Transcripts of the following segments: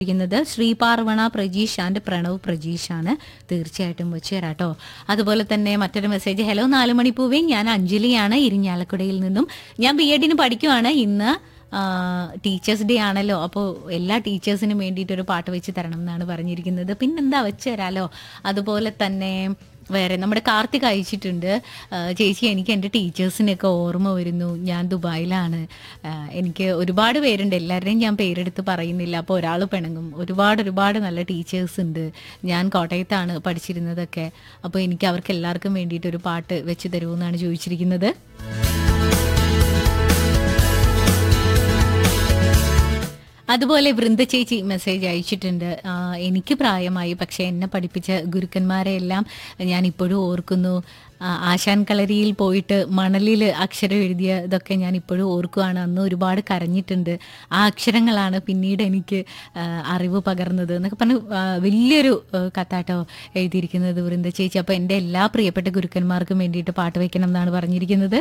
ിക്കുന്നത് Sreeparvana Prajeesh and Pranav Prajeesh ആണ് തീർച്ചയായിട്ടും വെച്ച് തരാട്ടോ അതുപോലെ തന്നെ മറ്റൊരു മെസ്സേജ് ഹലോ നാല് മണിപ്പൂവേ ഞാൻ അഞ്ജലിയാണ് ഇരിഞ്ഞാലക്കുടയിൽ നിന്നും ഞാൻ ബി എഡിന് പഠിക്കുവാണ് ഇന്ന് ടീച്ചേഴ്സ് ഡേ ആണല്ലോ അപ്പോൾ എല്ലാ ടീച്ചേഴ്സിനും വേണ്ടിയിട്ട് ഒരു പാട്ട് വെച്ച് തരണം എന്നാണ് പറഞ്ഞിരിക്കുന്നത് പിന്നെന്താ വെച്ച് തരാലോ അതുപോലെ തന്നെ വേറെ നമ്മുടെ കാർത്തിക് അയച്ചിട്ടുണ്ട് ആ, ചേച്ചി എനിക്ക് എൻ്റെ ടീച്ചേഴ്സിനെയൊക്കെ ഓർമ്മ വരുന്നു ഞാൻ ദുബായിലാണ് ആ, എനിക്ക് ഒരുപാട് പേരുണ്ട് എല്ലാവരുടെയും ഞാൻ പേരെടുത്ത് പറയുന്നില്ല അപ്പോൾ ഒരാൾ പിണങ്ങും ഒരുപാട് ഒരുപാട് നല്ല ടീച്ചേഴ്സ് ഉണ്ട് ഞാൻ കോട്ടയത്താണ് പഠിച്ചിരുന്നതൊക്കെ അപ്പോൾ എനിക്ക് അവർക്ക് എല്ലാവർക്കും വേണ്ടിയിട്ട് ഒരു പാട്ട് വെച്ച് തരുമെന്നാണ് ചോദിച്ചിരിക്കുന്നത് അതുപോലെ വൃന്ദ ചേച്ചി മെസ്സേജ് അയച്ചിട്ടുണ്ട് ആ, എനിക്ക് പ്രായമായി പക്ഷെ എന്നെ പഠിപ്പിച്ച ഗുരുക്കന്മാരെ എല്ലാം ഞാൻ ഇപ്പോഴും ഓർക്കുന്നു ആ, ആശാൻ കളരിയിൽ പോയിട്ട് മണലിൽ അക്ഷരം എഴുതിയ ഇതൊക്കെ ഞാൻ ഇപ്പോഴും ഓർക്കുകയാണ് അന്ന് ഒരുപാട് കരഞ്ഞിട്ടുണ്ട് ആ അക്ഷരങ്ങളാണ് പിന്നീട് എനിക്ക് ആ, അറിവ് പകർന്നത് എന്നൊക്കെ പറഞ്ഞ് ആ, വലിയൊരു ആ, കത്താട്ടോ എഴുതിയിരിക്കുന്നത് വൃന്ദ ചേച്ചി അപ്പോൾ എൻ്റെ എല്ലാ പ്രിയപ്പെട്ട ഗുരുക്കന്മാർക്കും വേണ്ടിയിട്ട് പാട്ട് വയ്ക്കണം എന്നാണ് പറഞ്ഞിരിക്കുന്നത്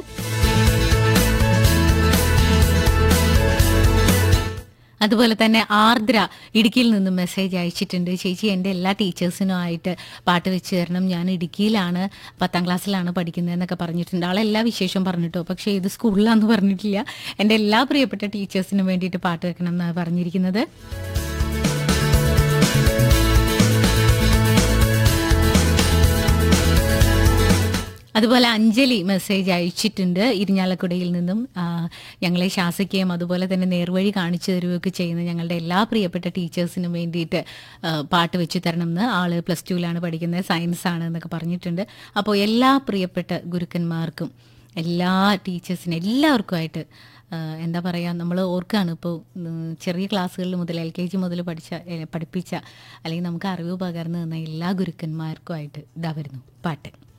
അതുപോലെ തന്നെ ആർദ്ര ഇടുക്കിയിൽ നിന്നും മെസ്സേജ് അയച്ചിട്ടുണ്ട് ചേച്ചി എൻ്റെ എല്ലാ ടീച്ചേഴ്സിനും ആയിട്ട് പാട്ട് വെച്ച് തരണം ഞാൻ ഇടുക്കിയിലാണ് പത്താം ക്ലാസ്സിലാണ് പഠിക്കുന്നത് എന്നൊക്കെ പറഞ്ഞിട്ടുണ്ട് ആളെല്ലാ വിശേഷം പറഞ്ഞിട്ടോ പക്ഷേ ഇത് സ്കൂളിലാന്ന് പറഞ്ഞിട്ടില്ല എൻ്റെ എല്ലാ പ്രിയപ്പെട്ട ടീച്ചേഴ്സിനും വേണ്ടിയിട്ട് പാട്ട് വെക്കണം എന്നാണ് പറഞ്ഞിരിക്കുന്നത് അതുപോലെ അഞ്ജലി മെസ്സേജ് അയച്ചിട്ടുണ്ട് ഇരിഞ്ഞാലക്കുടയിൽ നിന്നും ആ, ഞങ്ങളെ ശാസിക്കുകയും അതുപോലെ തന്നെ നേർവഴി കാണിച്ചു തരുകയൊക്കെ ചെയ്യുന്ന ഞങ്ങളുടെ എല്ലാ പ്രിയപ്പെട്ട ടീച്ചേഴ്സിനും വേണ്ടിയിട്ട് ആ, പാട്ട് വെച്ച് തരണം എന്ന് ആള് പ്ലസ് ടുവിലാണ് പഠിക്കുന്നത് സയൻസ് ആണ് എന്നൊക്കെ പറഞ്ഞിട്ടുണ്ട് അപ്പോൾ എല്ലാ പ്രിയപ്പെട്ട ഗുരുക്കന്മാർക്കും എല്ലാ ടീച്ചേഴ്സിനും എല്ലാവർക്കുമായിട്ട് ആ, എന്താ പറയുക നമ്മൾ ഓർക്കുകയാണ് ഇപ്പോൾ ഉം, ചെറിയ ക്ലാസ്സുകളിൽ മുതൽ എൽ കെ ജി മുതൽ പഠിച്ച ഏ, പഠിപ്പിച്ച അല്ലെങ്കിൽ നമുക്ക് അറിവ് പകർന്നു തന്ന എല്ലാ ഗുരുക്കന്മാർക്കുമായിട്ട് ഇതാ വരുന്നു പാട്ട്